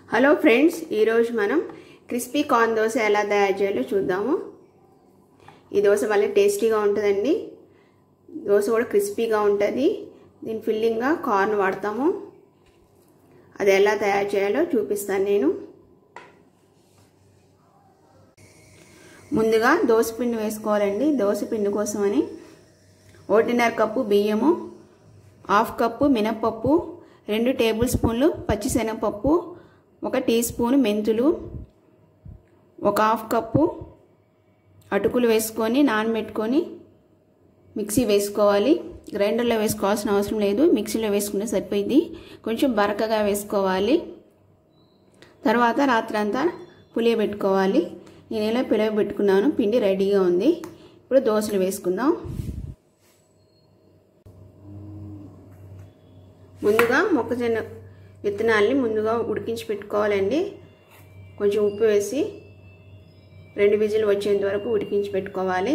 hello friends ఈరోజు మనం crispy corn dosa ఎలా తయారు చేయాలో చూద్దాము ఈ దోశ వల్ల టేస్టీగా ఉంటుందండి దోశ కూడా క్రిస్పీగా ఉంటుంది దీని ఫిల్లింగ్గా కార్న్ వాడతాము అది ఎలా తయారు చేయాలో చూపిస్తాను నేను ముందుగా దోశ పిండి వేసుకోవాలండి దోశ పిండి కోసమని ఒకటిన్నర కప్పు బియ్యము హాఫ్ కప్పు మినప్పప్పు రెండు టేబుల్ స్పూన్లు పచ్చిశనగపప్పు ఒక టీ స్పూన్ మెంతులు ఒక హాఫ్ కప్పు అటుకులు వేసుకొని నానబెట్టుకొని మిక్సీ వేసుకోవాలి గ్రైండర్లో వేసుకోవాల్సిన అవసరం లేదు మిక్సీలో వేసుకుంటే సరిపోయింది కొంచెం బరకగా వేసుకోవాలి తర్వాత రాత్రంతా పులియబెట్టుకోవాలి నేను ఇలా పిలవబెట్టుకున్నాను పిండి రెడీగా ఉంది ఇప్పుడు దోశలు వేసుకుందాం ముందుగా మొక్కజొన్న విత్తనాల్ని ముందుగా ఉడికించి పెట్టుకోవాలండి కొంచెం ఉప్పు వేసి రెండు విజిల్ వచ్చేంత వరకు ఉడికించి పెట్టుకోవాలి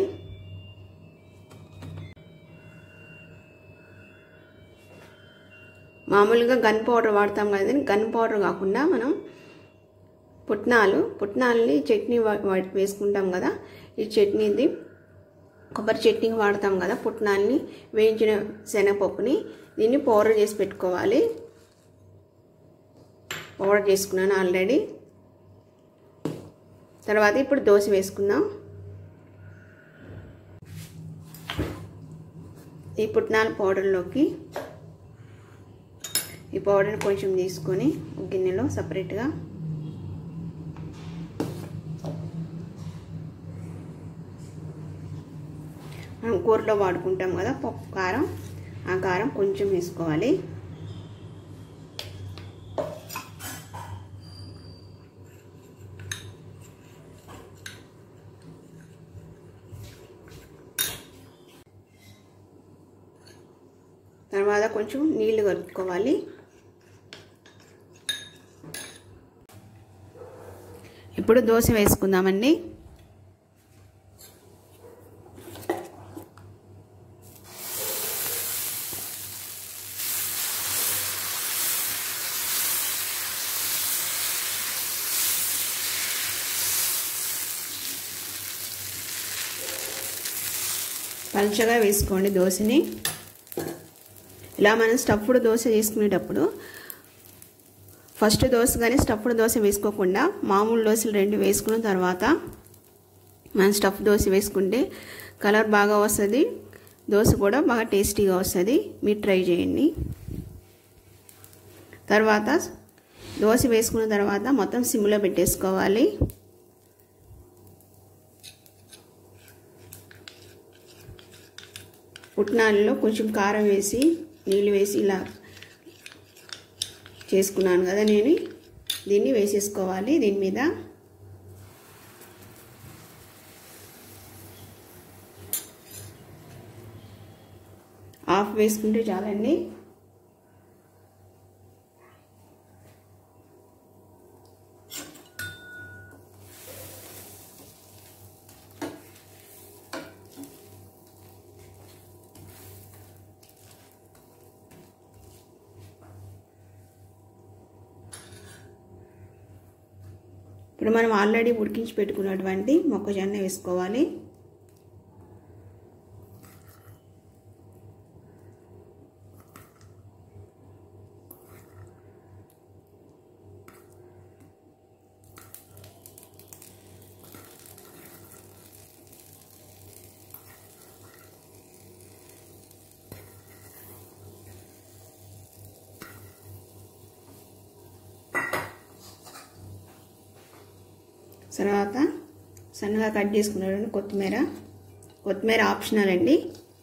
మామూలుగా గన్ పౌడర్ వాడతాం కదండి గన్ పౌడర్ కాకుండా మనం పుట్నాలు పుట్నాలని చట్నీ వేసుకుంటాం కదా ఈ చట్నీది కొబ్బరి చట్నీ వాడతాం కదా పుట్నాలని వేయించిన శనగపప్పుని దీన్ని పౌడర్ చేసి పెట్టుకోవాలి పౌడర్ చేసుకున్నాను ఆల్రెడీ తర్వాత ఇప్పుడు దోశ వేసుకుందాం ఈ పుట్నాల పౌడర్లోకి ఈ పౌడర్ కొంచెం తీసుకొని గిన్నెలో సపరేట్గా మనం కూరలో వాడుకుంటాం కదా పప్పు కారం ఆ కారం కొంచెం వేసుకోవాలి తర్వాత కొంచెం నీళ్లు కలుపుకోవాలి ఇప్పుడు దోశ వేసుకుందామండి పల్చగా వేసుకోండి దోశని ఇలా మనం స్టఫ్డ్ దోశ చేసుకునేటప్పుడు ఫస్ట్ దోశ కానీ స్టఫ్డ్ దోశ వేసుకోకుండా మామూలు దోశలు రెండు వేసుకున్న తర్వాత మనం స్టఫ్ దోశ వేసుకుంటే కలర్ బాగా వస్తుంది దోశ కూడా బాగా టేస్టీగా వస్తుంది మీరు ట్రై చేయండి తర్వాత దోశ వేసుకున్న తర్వాత మొత్తం సిమ్లో పెట్టేసుకోవాలి పుట్నాలలో కొంచెం కారం వేసి నీళ్ళు వేసి ఇలా చేసుకున్నాను కదా నేను దీన్ని వేసేసుకోవాలి దీని మీద ఆఫ్ వేసుకుంటే చాలండి ఇప్పుడు మనం ఆల్రెడీ ఉడికించి పెట్టుకున్నటువంటి మొక్కజొన్న వేసుకోవాలి తర్వాత సన్నగా కట్ చేసుకున్నాడు కొత్తిమీర కొత్తిమీర ఆప్షనల్ అండి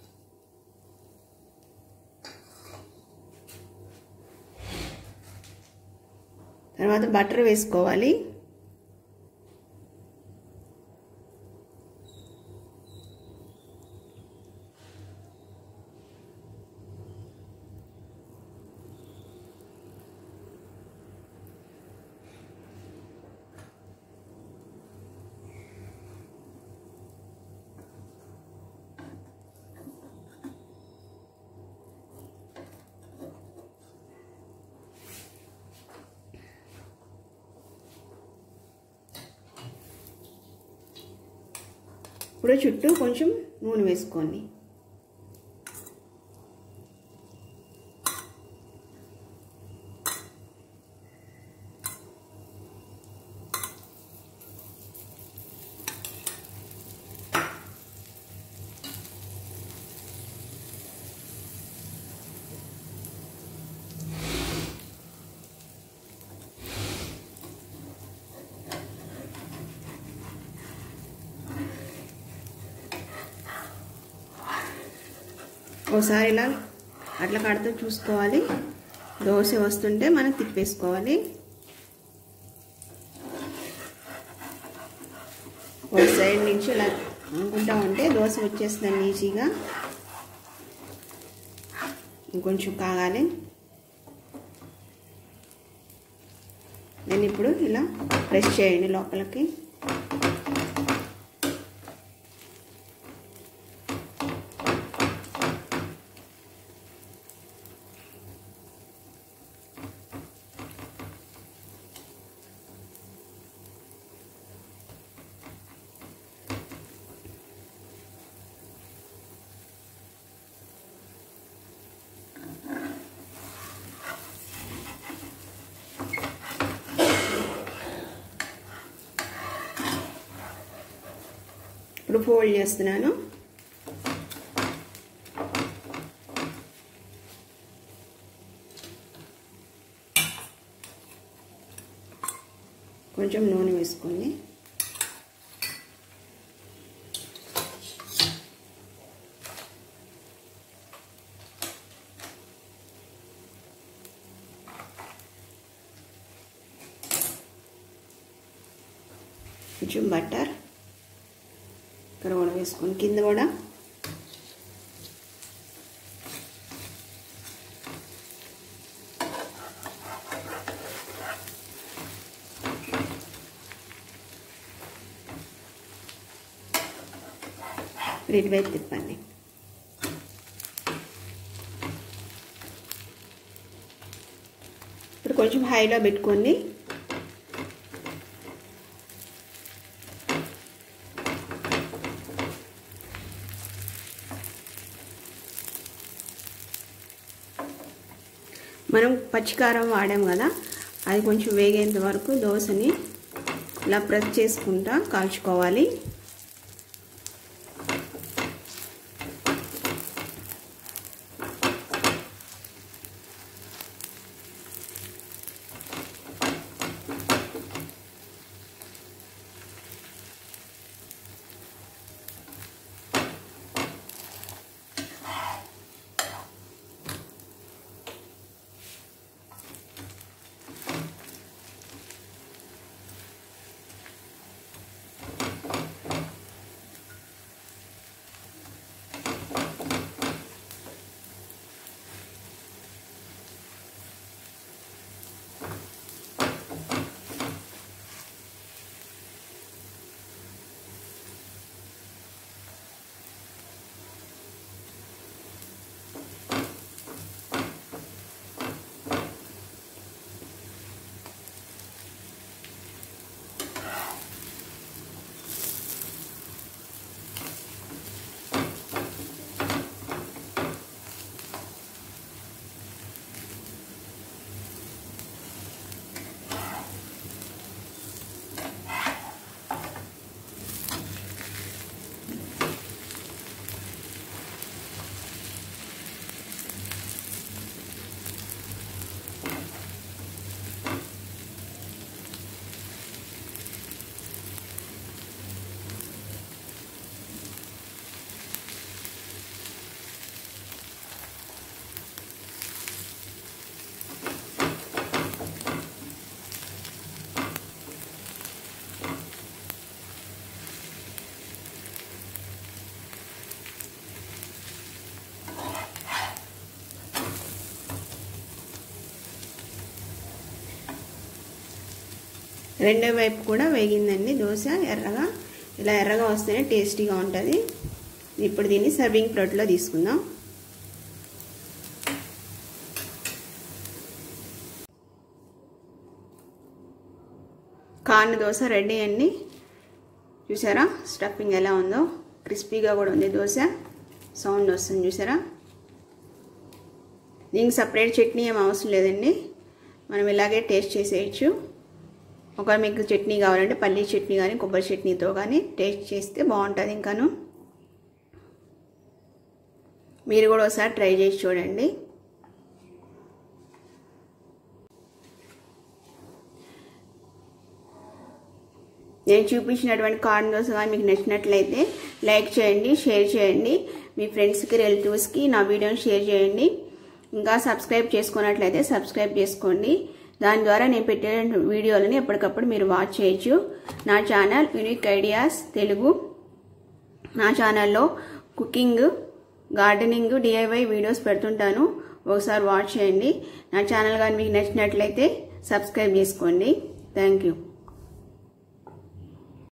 తర్వాత బటర్ వేసుకోవాలి ఇప్పుడు చుట్టూ కొంచెం నూనె వేసుకోండి ఒకసారి ఇలా అట్లా కడుతూ చూసుకోవాలి దోశ వస్తుంటే మనం తిప్పేసుకోవాలి ఒక సైడ్ నుంచి ఇలా అనుకుంటా ఉంటే దోశ వచ్చేస్తుందండి ఈజీగా ఇంకొంచెం కాగాలి నేను ఇప్పుడు ఇలా ప్రెస్ చేయండి లోపలికి ఇప్పుడు ఫోల్డ్ చేస్తున్నాను కొంచెం నూనె వేసుకోండి కొంచెం బటర్ ఇక్కడ కూడా వేసుకొని కింద కూడా ఇటువైపు తిప్పండి ఇప్పుడు కొంచెం హైలో పెట్టుకోండి మనం పచ్చికారం వాడాం కదా అది కొంచెం వేగేంత వరకు దోశని ఇలా ప్రెస్ చేసుకుంటా కాల్చుకోవాలి రెండో వైపు కూడా వేగిందండి దోశ ఎర్రగా ఇలా ఎర్రగా వస్తేనే టేస్టీగా ఉంటుంది ఇప్పుడు దీన్ని సర్వింగ్ ప్లేట్లో తీసుకుందాం కార్న్ దోశ రెడీ అండి చూసారా స్టఫింగ్ ఎలా ఉందో క్రిస్పీగా కూడా ఉంది దోశ సౌండ్ వస్తుంది చూసారా దీనికి సపరేట్ చట్నీ ఏం అవసరం లేదండి మనం ఇలాగే టేస్ట్ చేసేయచ్చు ఒకవేళ మీకు చట్నీ కావాలంటే పల్లీ చట్నీ కానీ కొబ్బరి చట్నీతో కానీ టేస్ట్ చేస్తే బాగుంటుంది ఇంకాను మీరు కూడా ఒకసారి ట్రై చేసి చూడండి నేను చూపించినటువంటి కార్న్ దోశ కానీ మీకు నచ్చినట్లయితే లైక్ చేయండి షేర్ చేయండి మీ ఫ్రెండ్స్కి రిలేటివ్స్కి నా వీడియోని షేర్ చేయండి ఇంకా సబ్స్క్రైబ్ చేసుకున్నట్లయితే సబ్స్క్రైబ్ చేసుకోండి దాని ద్వారా నేను పెట్టే వీడియోలని ఎప్పటికప్పుడు మీరు వాచ్ చేయొచ్చు నా ఛానల్ యూనిక్ ఐడియాస్ తెలుగు నా ఛానల్లో కుకింగ్ గార్డెనింగ్ డిఐవై వీడియోస్ పెడుతుంటాను ఒకసారి వాచ్ చేయండి నా ఛానల్ కానీ మీకు నచ్చినట్లయితే సబ్స్క్రైబ్ చేసుకోండి థ్యాంక్ యూ